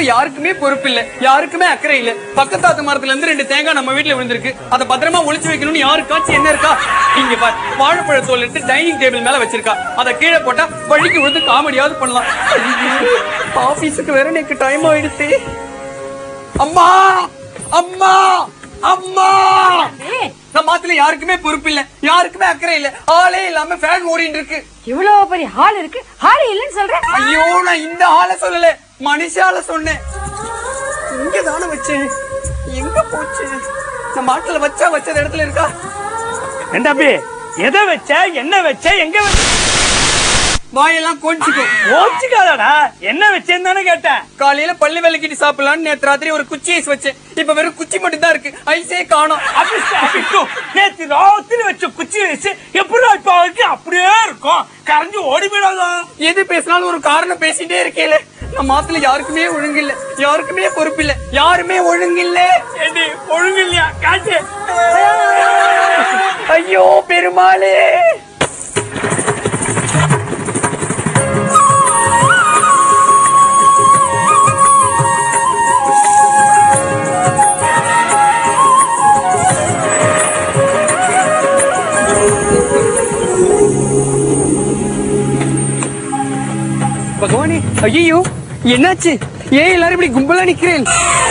லோகத்துல யாருக்குமே பொறுப்பு இல்ல யாருக்குமே அக்கறை இல்ல பக்கத்தாத்து மரத்துல இருந்து ரெண்டு தேங்காய் நம்ம வீட்டுல விழுந்திருக்கு அதை பத்திரமா ஒளிச்சு வைக்கணும்னு யாருக்காச்சும் என்ன இருக்கா இங்க பார் வாழைப்பழ தோல் எடுத்து டைனிங் டேபிள் மேல வச்சிருக்கா அதை கீழே போட்டா வழிக்கு விழுந்து காமெடியாவது பண்ணலாம் ஐயோ, ஆபீஸுக்கு வேற எனக்கு டைம் ஆயிடுச்சு அம்மா அம்மா அம்மா நம்ம மாத்துல யாருக்குமே பொறுப்பு இல்ல யாருக்குமே அக்கறை இல்ல ஆளே இல்லாம ஃபேன் ஓடிட்டு இருக்கு இவ்வளவு பெரிய ஹால் இருக்கு ஹால் இல்லைன்னு சொல்றேன் ஐயோ நான் இந்த ஆளை சொல்லல மனுஷால சொன்னேன் இங்க தானே வச்சேன் எங்க போச்சு நம்ம மாட்டுல வச்சா வச்சது இடத்துல இருக்கா என் தம்பி எதை வச்ச என்ன வச்ச எங்க வச்ச வாயெல்லாம் கொஞ்சிக்கும் ஓச்சுக்காதடா என்ன வச்சேன்னு தானே கேட்டேன் காலையில பள்ளி விளக்கிட்டு சாப்பிடலாம்னு நேத்து ராத்திரி ஒரு குச்சி ஐஸ் வச்சேன் இப்ப வெறும் குச்சி மட்டும் தான் இருக்கு ஐஸே காணோம் அபிஷ்டு, அபிஷ்டு. நேத்து ராத்திரி வச்ச குச்சி வச்சு எப்படி இப்ப வரைக்கும் அப்படியே இருக்கும் கரைஞ்சு ஓடி போயிடாதா எது பேசினாலும் ஒரு காரணம் பேசிட்டே இருக்கேல நம்ம மாத்துல யாருக்குமே ஒழுங்கு இல்ல யாருக்குமே பொறுப்பு இல்ல யாருமே ஒழுங்கு இல்ல ஏண்டி ஒழுங்கு இல்லையா காட்டு ஐயோ பெருமாளே பகவானே ஐயோ என்னாச்சு ஏன் எல்லாரும் இப்படி கும்பலா நிக்கிறேன்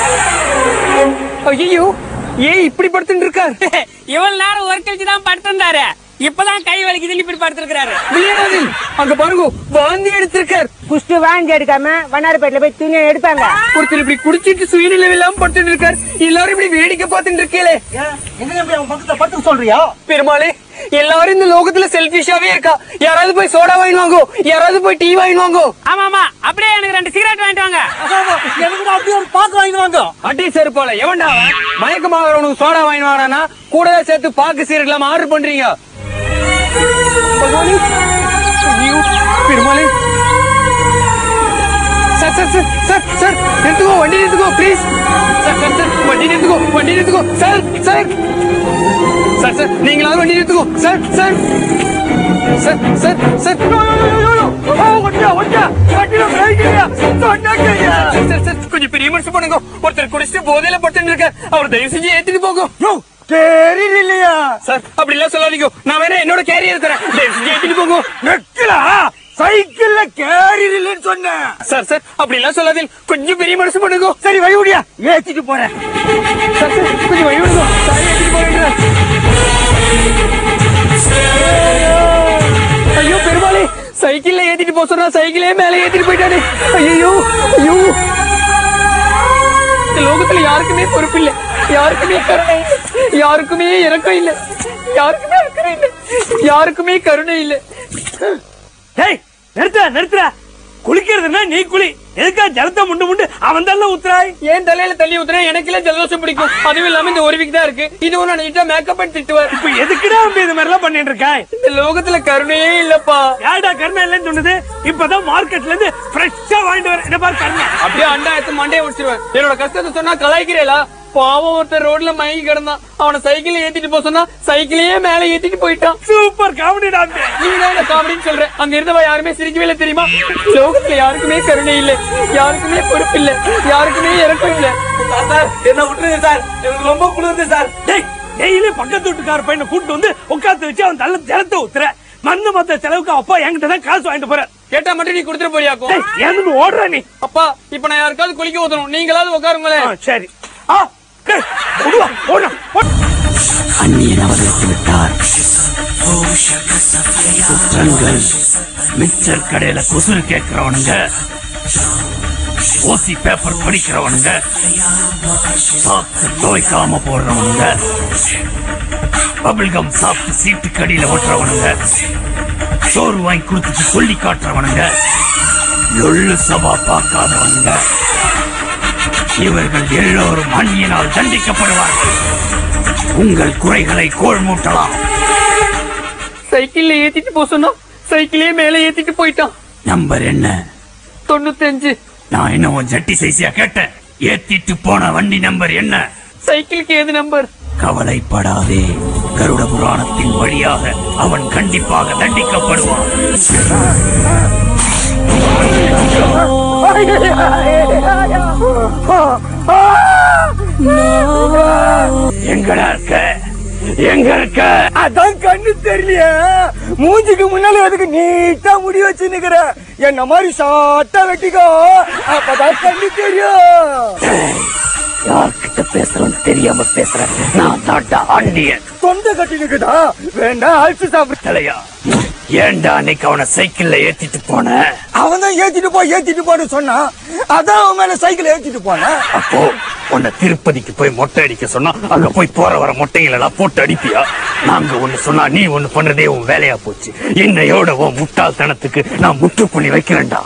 ஐயோ ஏன் இப்படி படுத்துட்டு இருக்கார் இவ்வளவு நேரம் ஒரு கழிச்சு தான் படுத்திருந்தாரு இப்பதான் கை வலிக்குதுன்னு இப்படி படுத்திருக்கிறாரு விளையாடாதீங்க அங்க பாருங்க வாந்தி எடுத்திருக்கார் குஷ்டு வாங்கி எடுக்காம வண்ணாரப்பேட்டில போய் துணி எடுப்பாங்க ஒருத்தர் இப்படி குடிச்சிட்டு சுயநிலைவு இல்லாம படுத்துட்டு இருக்கார் எல்லாரும் இப்படி வேடிக்கை பார்த்துட்டு இருக்கீங்களே என்ன தம்பி அவன் பக்கத்துல படுத்து சொல்றியா பெருமாளே எல்லாரும் இந்த லோகத்துல செல்பிஷாவே இருக்கா யாராவது போய் சோடா வாங்கினாங்கோ யாராவது போய் டீ வாங்கினாங்கோ ஆமா ஆமா அப்படியே எனக்கு ரெண்டு சிகரெட் வாங்கிட்டு வாங்க எனக்கு அப்படியே ஒரு பாக்கு வாங்கிடுவாங்க அடி செருப்பால எவன்டா அவன்? மயக்கமாகறவனுக்கு சோடா வாங்கி வாடானா கூடவே சேர்த்து பாக்கு சீரட் ஆர்டர் பண்றீங்க பகவானே ஐயோ, பெருமாளே sir sir sir sir sir நிறுத்துக்கோ வண்டி நிறுத்துக்கோ ப்ளீஸ் சார் சார் சார் வண்டி நிறுத்துக்கோ வண்டி நிறுத்துக்கோ சார் சார் சார் சார் நீங்களாவது வண்டி நிறுத்துக்கோ sir sir sir sir sir sir sir கொஞ்சம் பெரிய மனுஷன் பண்ணுங்க ஒருத்தர் குடிச்சிட்டு போதையில பட்டு இருக்க அவர் தயவு செஞ்சு ஏத்திட்டு போங்க தெரியல இல்லையா சார் அப்படி எல்லாம் சொல்லாதீங்க நான் வேணா என்னோட கேரியர் தரேன் தயவு செஞ்சு ஏத்திட்டு போங்க நெக்கலா சைக்கிள்ல கேரியர் இல்லைன்னு சொன்னேன் சார் சார் அப்படி எல்லாம் சொல்லாதீங்க கொஞ்சம் பெரிய மனுஷன் பண்ணுங்க சரி வைவுடியா ஏத்திட்டு போறேன் சார் சார் கொஞ்சம் வழி விடுங்க சார் ஏத்திட்டு போறேன் ஐயோ பெருமாளே சைக்கிள்ல ஏத்திட்டு போக சொன்னா சைக்கிளே மேல ஏத்திட்டு போயிட்டானே ஐயோ ஐயோ இந்த லோகத்துல யாருக்குமே பொறுப்பு இல்ல யாருக்குமே கருணை இல்ல. யாருக்குமே இறக்கம் இல்ல யாருக்குமே அக்கறை இல்ல யாருக்குமே கருணை இல்ல டேய் நிறுத்துற நிறுத்துற குளிக்கிறதுன்னா நீ குளி எதுக்கா ஜலத்தை முண்டு முண்டு அவன் தான் ஊத்துறாய் ஏன் தலையில தள்ளி ஊத்துறேன் எனக்கு எல்லாம் ஜலதோஷம் பிடிக்கும் அதுவும் இல்லாம இந்த ஒரு வீக் தான் இருக்கு இதுவும் நான் நீட்டா மேக்கப் பண்ணி திட்டுவார் இப்ப எதுக்குடா அப்படி இது மாதிரிலாம் பண்ணிட்டு இருக்காய் இந்த லோகத்துல கருணையே இல்லப்பா யாருடா கருணை இல்லைன்னு சொன்னது இப்பதான் மார்க்கெட்ல இருந்து ஃப்ரெஷ்ஷா வாங்கிட்டு வரேன் என்ன பாரு கருணை அப்படியே அண்டா எடுத்து மண்டையை உடிச்சிருவேன் என்னோட கஷ்டத்தை சொன்னா கலாய்க்கிறேளா பாவம் ஒருத்தர் ரோட்ல மயங்கி கிடந்தான் அவனை சைக்கிள் ஏத்திட்டு போக சொன்னா சைக்கிளையே மேல ஏத்திட்டு போயிட்டான் சூப்பர் காமெடிடா நீ தான் இந்த காமெடின்னு சொல்றேன் அங்க இருந்தவ யாருமே சிரிக்கவே இல்லை தெரியுமா லோகத்துல யாருக்குமே கருணை இல்ல யாருக்குமே பொறுப்பு இல்ல யாருக்குமே இறக்கம் இல்ல சார் என்ன விட்டுருங்க சார் எனக்கு ரொம்ப குளிர்ந்து சார் டேய் டெய்லி பக்கத்து வீட்டுக்கார பையனை கூட்டு வந்து உட்காந்து வச்சு அவன் தள்ள ஜலத்தை ஊத்துற மருந்து மத்த செலவுக்கு அப்பா என்கிட்ட தான் காசு வாங்கிட்டு போற கேட்டா மட்டும் நீ கொடுத்துட்டு போறியாக்கும் டேய் ஏன்னு ஓடுற நீ அப்பா இப்ப நான் யாருக்காவது குளிக்க ஊத்தணும் நீங்களாவது உட்காருங்களேன் ஆ, சரி ஆ டேய், ஓடுவா, ஓடுறா, ஓடு. அந்நியன் அவதரித்து விட்டார் குற்றங்கள் மிச்சர் கடையில குசுறு கேட்கிறவனுங்க ஓசி பேப்பர் படிக்கிறவனுங்க சாப்பிட்டு துவைக்காம போடுறவனுங்க பபிள்கம் சாப்பிட்டு சீட்டு கடியில ஓட்டுறவனுங்க சோறு வாங்கி கொடுத்துட்டு சொல்லி காட்டுறவனுங்க லொள்ளு சபா பார்க்காதவனுங்க இவர்கள் எல்லோரும் அந்நியனால் தண்டிக்கப்படுவார்கள் உங்கள் குறைகளை கோள் மூட்டலாம் சைக்கிள்ல ஏத்திட்டு போக சொன்னா சைக்கிளே மேல ஏத்திட்டு போயிட்டான் நம்பர் என்ன தொண்ணூத்தஞ்சு நான் என்ன உன் ஜட்டி சைசியா கேட்டேன் ஏத்திட்டு போன வண்டி நம்பர் என்ன சைக்கிளுக்கு ஏது நம்பர் கவலைப்படாதே கருட புராணத்தின் வழியாக அவன் கண்டிப்பாக தண்டிக்கப்படுவான் எங்கடா இருக்க எங்க இருக்க அதான் கண்ணு தெரியலையே மூஞ்சிக்கு முன்னால எதுக்கு நீட்டா முடி வச்சு நிக்கிற என்ன மாதிரி ஷார்ட்டா வெட்டிக்கோ அப்பதான் கண்ணு தெரியும் யார்கிட்ட பேசுறேன்னு தெரியாம பேசுறேன் நான் தாட்டா ஆண்டியன் தொண்டை கட்டி நிக்குதா வேண்டாம் அழிச்சு சாப்பிடு தலையா ஏன்டா அன்னைக்கு அவனை சைக்கிள்ல ஏத்திட்டு போன அவன் தான் ஏத்திட்டு போ ஏத்திட்டு போன்னு சொன்னான் அதான் அவன் மேல சைக்கிள் ஏத்திட்டு போனேன் அப்போ உன்னை திருப்பதிக்கு போய் மொட்டை அடிக்க சொன்னா அங்க போய் போற வர மொட்டைகள் எல்லாம் போட்டு அடிப்பியா நாங்க ஒண்ணு சொன்னா நீ ஒண்ணு பண்றதே உன் வேலையா போச்சு என்னையோட உன் முட்டாள்தனத்துக்கு நான் முற்றுப்புள்ளி வைக்கிறேன்டா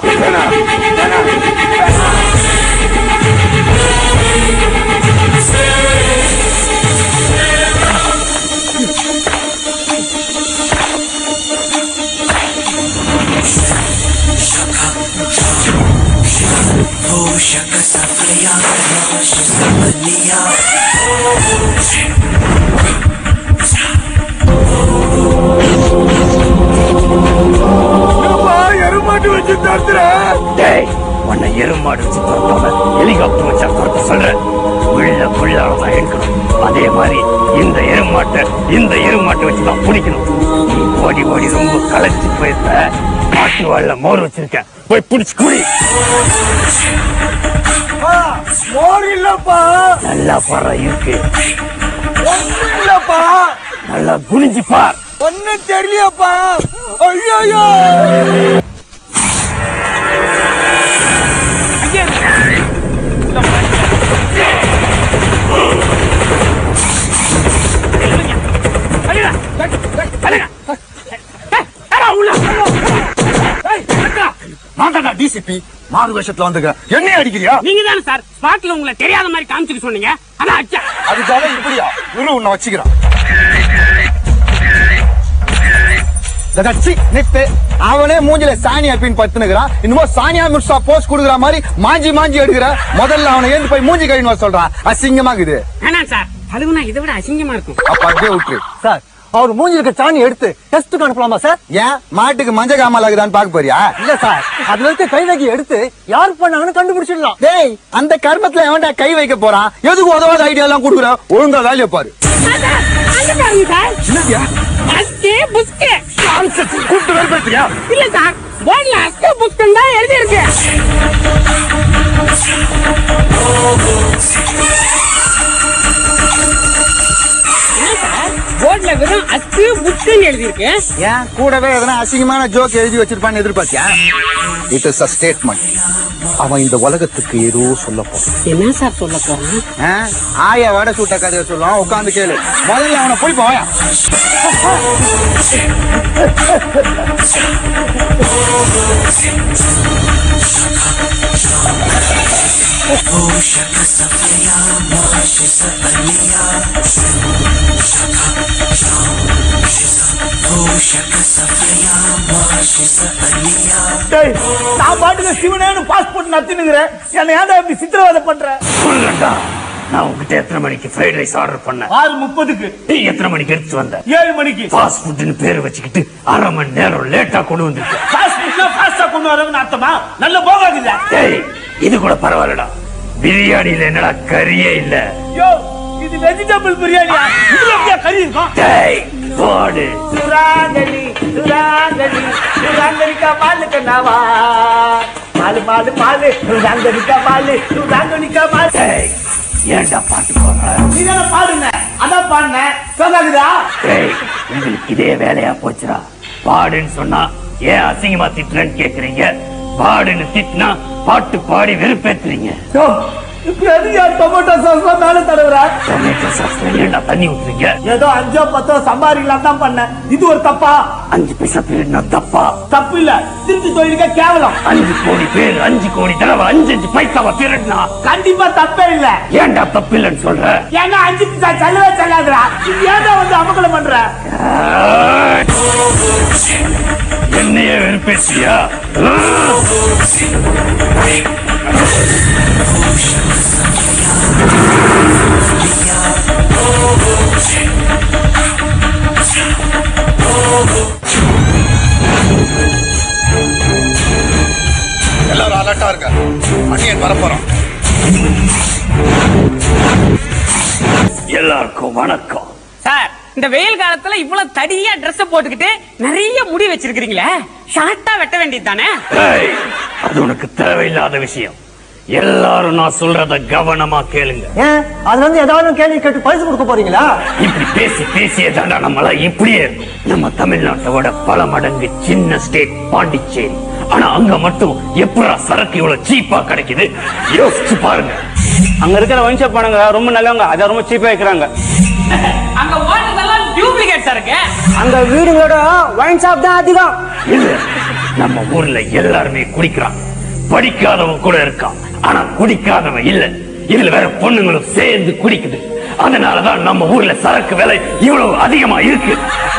எருமாட்டு வச்சு தடுத்துற டேய் உன்னை எருமாடு வச்சு துரத்தாம ஹெலிகாப்டர் வச்சா துரத்த சொல்றேன் உள்ள புள்ளாலதான் எடுக்கணும் அதே மாதிரி இந்த எருமாட்டை இந்த எருமாட்டை வச்சு தான் பிடிக்கணும் நீ ஓடி ஓடி ரொம்ப களைச்சு போயிருந்த மாட்டு வாழ மோர் வச்சிருக்கேன் போய் பிடிச்சு குடி மோர் இல்லப்பா நல்லா பாரு இருக்கு ஒண்ணும் இல்லப்பா நல்லா குனிஞ்சு பார் ஒண்ணும் தெரியலையாப்பா ஐயோ நான் தான் டிசிபி மாறு வேஷத்துல வந்துக்கிறேன் என்னைய அடிக்கிறியா நீங்க தானே சார் ஸ்பாட்ல உங்களை தெரியாத மாதிரி காமிச்சிட்டு சொன்னீங்க அதான் அச்சா அதுக்காக இப்படியா இவரு உன்னை வச்சுக்கிறான் நித்து அவனே மூஞ்சில சானியா பின் பத்துனுக்குறான் இன்னும் சானியா மிர்சா போஸ்ட் குடுக்குற மாதிரி மாஞ்சி மாஞ்சி எடுக்கிற முதல்ல அவனை ஏந்து போய் மூஞ்சி கழின்னு வர சொல்றான் அசிங்கமாக்குது வேணாம் சார் அழுகுனா இதை விட அசிங்கமா இருக்கும் அப்ப அப்படியே விட்டுரு சார் அவர் மூஞ்சி இருக்க சாணி எடுத்து டெஸ்ட்டுக்கு அனுப்பலாமா சார் ஏன் மாட்டுக்கு மஞ்சள் காமல் ஆகுதான்னு பாக்க போறியா இல்ல சார் அதுல இருக்க கைநகி எடுத்து யார் பண்ணாங்கன்னு கண்டுபிடிச்சிடலாம் டேய் அந்த கர்மத்துல எவன்டா கை வைக்க போறான் எதுக்கு உதவாத ஐடியா எல்லாம் கொடுக்குற ஒழுங்கா வேலையை பாரு அங்க பாருங்க சார் என்னதியா அஸ்கே புஸ்கே கூப்பிட்டு வேறுபடுத்தியா இல்ல சார் போர்ட்ல அஸ்கே புஸ்கன் தான் எழுதி இருக்கு போர்ட்ல வெறும் அஸ்கு புஸ்கன் எழுதி இருக்கு ஏன் கூடவே எதனா அசிங்கமான ஜோக் எழுதி வச்சிருப்பான்னு எதிர்பார்த்தியா இட் இஸ் அ ஸ்டேட்மெண்ட் அவன் இந்த உலகத்துக்கு ஏதோ சொல்ல போறான் என்ன சார் சொல்ல போறான் ஆ? ஆயா வடை சுட்ட கதையை சொல்லுவான் உட்காந்து கேளு முதல்ல அவனை போய் போயா நான் பாட்டுக்கு சிவனேன்னு பாஸ்போர்ட் நடத்தினுங்கிறேன் என்ன ஏன்டா இப்படி சித்திரவதை பண்ற சொல்லுடா நான் உங்ககிட்ட எத்தனை மணிக்கு ஃப்ரைட் ரைஸ் ஆர்டர் பண்ணேன் ஆறு முப்பதுக்கு நீ எத்தனை மணிக்கு எடுத்து வந்த ஏழு மணிக்கு ஃபாஸ்ட் ஃபுட்னு பேர் வச்சுக்கிட்டு அரை மணி நேரம் லேட்டா கொண்டு வந்திருக்க ஃபாஸ்ட் ஃபுட்னா ஃபாஸ்டா கொண்டு வரவங்க அர்த்தமா நல்ல போகாது இல்ல டேய் இது கூட பரவாயில்லடா பிரியாணியில என்னடா கறியே இல்ல யோ இது வெஜிடபிள் பிரியாணியா இதுல அப்படியே கறி இருக்கும் டேய் போடு சுராங்கலி சுராங்கலி சுராங்கலிக்கா பாலு கண்ணாவா பாலு பாலு பாலு சுராங்கலிக்கா பாலு சுராங்கலிக்கா பாலு டேய் ஏன்டா பாட்டு போடுற நீ தானே பாடுங்க அதான் பாடினேன் சொல்லாதுடா டேய் உங்களுக்கு இதே வேலையா போச்சுடா பாடுன்னு சொன்னா ஏன் அசிங்கமா திட்டுறேன்னு கேக்குறீங்க பாடுன்னு திட்டினா பாட்டு பாடி வெறுப்பேத்துறீங்க யோ இப்ப எதுக்கு என் டொமேட்டோ சாஸ் மேல தடவுற டொமேட்டோ சாஸ்ல ஏன்டா தண்ணி ஊத்துறீங்க ஏதோ அஞ்சோ பத்தோ சம்பாதிக்கலாம் தான் பண்ணேன் இது ஒரு தப்பா அஞ்சு பைசா திருடினா தப்பா தப்பு இல்ல திருச்சி தொழிலுக்க கேவலம் அஞ்சு கோடி பேர் அஞ்சு கோடி தடவை அஞ்சு அஞ்சு பைசாவை திருடினா கண்டிப்பா தப்பே இல்ல ஏன்டா தப்பு இல்லைன்னு சொல்ற ஏன்னா அஞ்சு பிசா செல்லவே செல்லாதுடா இது ஏதோ வந்து அமக்கலம் பண்ற ஆய்! என்னையே வெறுப்பேசியா எல்லாரும் அலர்ட்டா இருக்க அணியன் வரப்போறான் எல்லாருக்கும் வணக்கம் சார் இந்த வெயில் காலத்துல இவ்வளவு தடியா Dress போட்டுக்கிட்டு நிறைய முடி வச்சிருக்கீங்களே ஷார்ட்டா வெட்ட வேண்டியது தானே ஏய், அது உனக்கு தேவையில்லாத விஷயம் எல்லாரும் நான் சொல்றத கவனமா கேளுங்க ஏன் அதுல இருந்து ஏதாவது கேள்வி கேட்டு பரிசு கொடுக்க போறீங்களா இப்படி பேசி பேசியே தாண்டா நம்மள இப்படியே இருக்கும் நம்ம தமிழ்நாட்டோட பல மடங்கு சின்ன ஸ்டேட் பாண்டிச்சேரி ஆனா அங்க மட்டும் எப்படா சரக்கு இவ்வளவு சீப்பா கிடைக்குது யோசிச்சு பாருங்க அங்க இருக்கிற ஒயின் ஷாப் பண்ணுங்க ரொம்ப நல்லவங்க அதை ரொம்ப சீப்பா வைக்கிறாங்க அங்க ஓட்டுறதெல்லாம் டூப்ளிகேட் இருக்கு அங்க வீடுங்களோட ஒயின் ஷாப் தான் அதிகம் இல்ல நம்ம ஊர்ல எல்லாருமே குடிக்கிறான் படிக்காதவன் கூட இருக்கான் ஆனா குடிக்காதவன் இல்ல இதுல வேற பொண்ணுங்களும் சேர்ந்து குடிக்குது அதனாலதான் நம்ம ஊர்ல சரக்கு விலை இவ்வளவு அதிகமா இருக்கு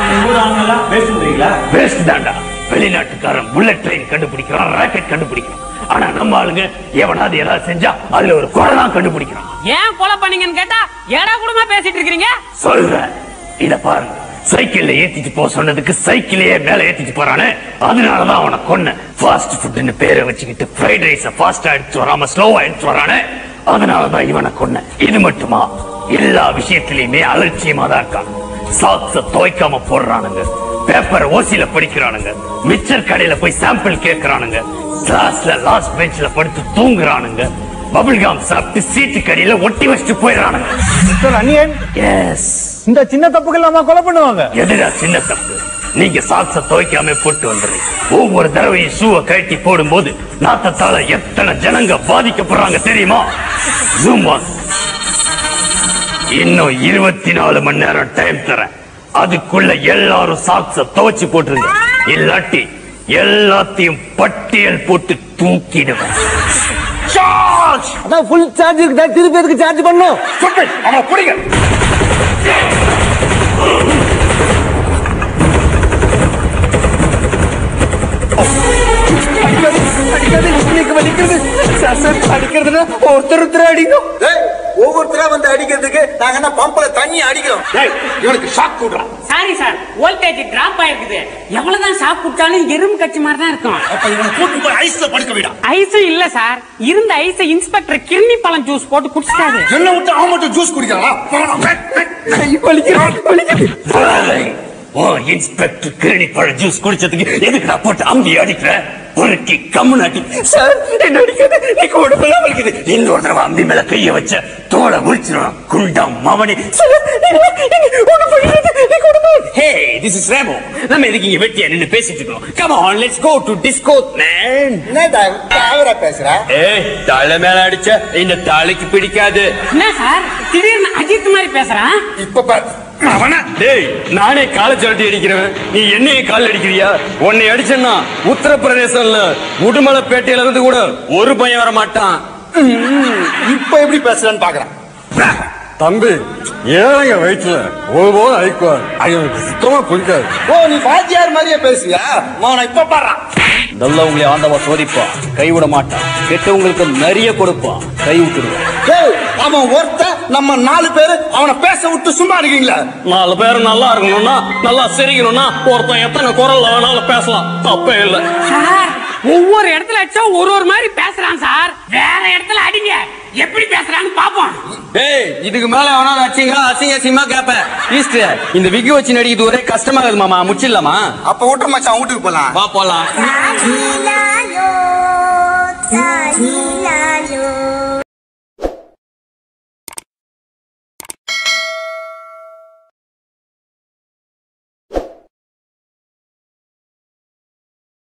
வேஸ்ட் தான்டா வெளிநாட்டுக்காரன் புல்லட் ட்ரெயின் கண்டுபிடிக்கிறான் ராக்கெட் கண்டுபிடிக்கிறான் ஆனா நம்ம ஆளுங்க எவனாவது ஏதாவது செஞ்சா அதுல ஒரு கொலை தான் கண்டுபிடிக்கிறான் ஏன் கொலை பண்ணீங்கன்னு கேட்டா ஏடா கூடமா பேசிட்டு இருக்கீங்க சொல்றேன் இத பாருங்க சைக்கிள்ல ஏத்திட்டு போக சொன்னதுக்கு சைக்கிளையே மேல ஏத்திட்டு போறானே அதனாலதான் அவனை கொன்ன ஃபாஸ்ட் ஃபுட்னு பேரை வச்சுக்கிட்டு ஃப்ரைட் ரைஸ ஃபாஸ்டா எடுத்து வராம ஸ்லோவா எடுத்து வரானே அதனாலதான் இவனை கொன்ன இது மட்டுமா எல்லா விஷயத்திலயுமே அலட்சியமா தான் இருக்கான் சாக்ஸ துவைக்காம போடுறானுங்க பேப்பர் ஓசில படிக்கிறானுங்க மிச்சர் கடையில போய் சாம்பிள் கேக்குறானுங்க கிளாஸ்ல லாஸ்ட் பெஞ்ச்ல படுத்து தூங்குறானுங்க பபிள்காம் சாப்பிட்டு சீட்டு கடையில ஒட்டி வச்சுட்டு போயிடறானுங்க மிஸ்டர் அனியன் எஸ் இந்த சின்ன தப்புகள் நம்ம கொலை பண்ணுவாங்க எதுடா சின்ன தப்பு நீங்க சாக்ஸ துவைக்காம போட்டு வந்துடுறீங்க ஒவ்வொரு தடவையும் ஷூவை கழட்டி போடும்போது நாத்தத்தால எத்தனை ஜனங்க பாதிக்கப்படுறாங்க தெரியுமா Zoom வாங்க. இன்னும் இருபத்தி நாலு மணி நேரம் டைம் தரேன் அதுக்குள்ள எல்லாரும் சாக்ஸ துவைச்சு போட்டுருங்க இல்லாட்டி எல்லாத்தையும் பட்டியல் போட்டு தூக்கிடுவேன் சார்ஜ் அதான் ஃபுல் சார்ஜ் இருக்குதா திருப்பி எதுக்கு சார்ஜ் பண்ணும் அவன் புடிங்க அடிக்காது இன்னைக்கு வலிக்கிறது சார் சார் அடிக்கிறதுனா ஒருத்தர் ஒருத்தர் அடிக்கும் ஒவ்வொருத்தரா வந்து அடிக்கிறதுக்கு நாங்க என்ன பம்புல தண்ணி அடிக்கிறோம் ஏய், இவனுக்கு ஷாக் கொடுறான் சாரி சார் வோல்டேஜ் டிராப் ஆயிருக்குது எவ்வளவுதான் சாப்பிட்டாலும் குடிச்சாலும் எறும்பு கட்சி மாதிரி தான் இருக்கும் அப்ப இவனை கூட்டு போய் ஐஸ்ல படுக்க விடா ஐஸும் இல்ல சார் இருந்த ஐஸை இன்ஸ்பெக்டர் கிருமி பழம் ஜூஸ் போட்டு குடிச்சிட்டாரு என்ன விட்டு அவன் மட்டும் ஜூஸ் குடிக்கிறானா ஓ இன்ஸ்பெக்டர் கிரணி பழ ஜூஸ் குடிச்சதுக்கு எதுக்கு நான் போட்டு அம்பி அடிக்கிற பொறுக்கி கம்முன்னு அடி சார் என்ன அடிக்கிறது நீ உடம்பெல்லாம் வலிக்குது இன்னொரு தடவை அம்பி மேல கைய வச்ச தோலை உரிச்சிடும் குண்டம் மவனி ஹே திஸ் இஸ் ரேமோ நம்ம எதுக்கு இங்க வெட்டியா நின்னு பேசிட்டு இருக்கோம் come on let's go to disco man என்ன பேசுற ஏய் தலை மேல அடிச்ச இந்த தலைக்கு பிடிக்காது என்ன சார் திடீர்னு அஜித் மாதிரி பேசுறான் இப்ப பாரு அவனா டேய் நானே காலை சொல்லி அடிக்கிறவன் நீ என்னையே கால் அடிக்கிறியா உன்னை அடிச்சேன்னா உத்தரப்பிரதேசம்ல உடுமலைப்பேட்டையில இருந்து கூட ஒரு பையன் வர மாட்டான் இப்ப எப்படி பேசுறேன்னு பாக்குறேன் தம்பி ஏழைங்க வயிற்றுல ஒரு போது அழிக்குவார் அது எனக்கு சுத்தமா பிடிக்காது ஓ நீ வாத்தியார் மாதிரியே பேசுவியா நான் இப்ப பாடுறான் நல்லவங்களை ஆண்டவ சோதிப்பான் கைவிட மாட்டான் கெட்டவங்களுக்கு நிறைய கொடுப்பான் கை விட்டுடுவான் ஏய், அவன் ஒருத்த நம்ம நாலு பேரு அவனை பேச விட்டு சும்மா இருக்கீங்களா நாலு பேரும் நல்லா இருக்கணும்னா நல்லா சிரிக்கணும்னா ஒருத்தன் எத்தனை குரல்ல வேணாலும் பேசலாம் தப்பே இல்லை சார் ஒவ்வொரு இடத்துல அடிச்சா ஒரு ஒரு மாதிரி பேசுறான் சார் வேற இடத்துல அடிங்க எப்படி பேசுறான்னு பாப்போம் ஏய் இதுக்கு மேல வேணா அசிங்க அசிங்க அசிங்கமா கேப்ப ஈஸ்ட் இந்த விக்கி வச்சு நடிக்கிறது ஒரே கஷ்டமா இருக்குது மாமா முடிச்சிடலாமா அப்ப விட்டு மச்சான் வீட்டுக்கு போலாம் வா போலாம்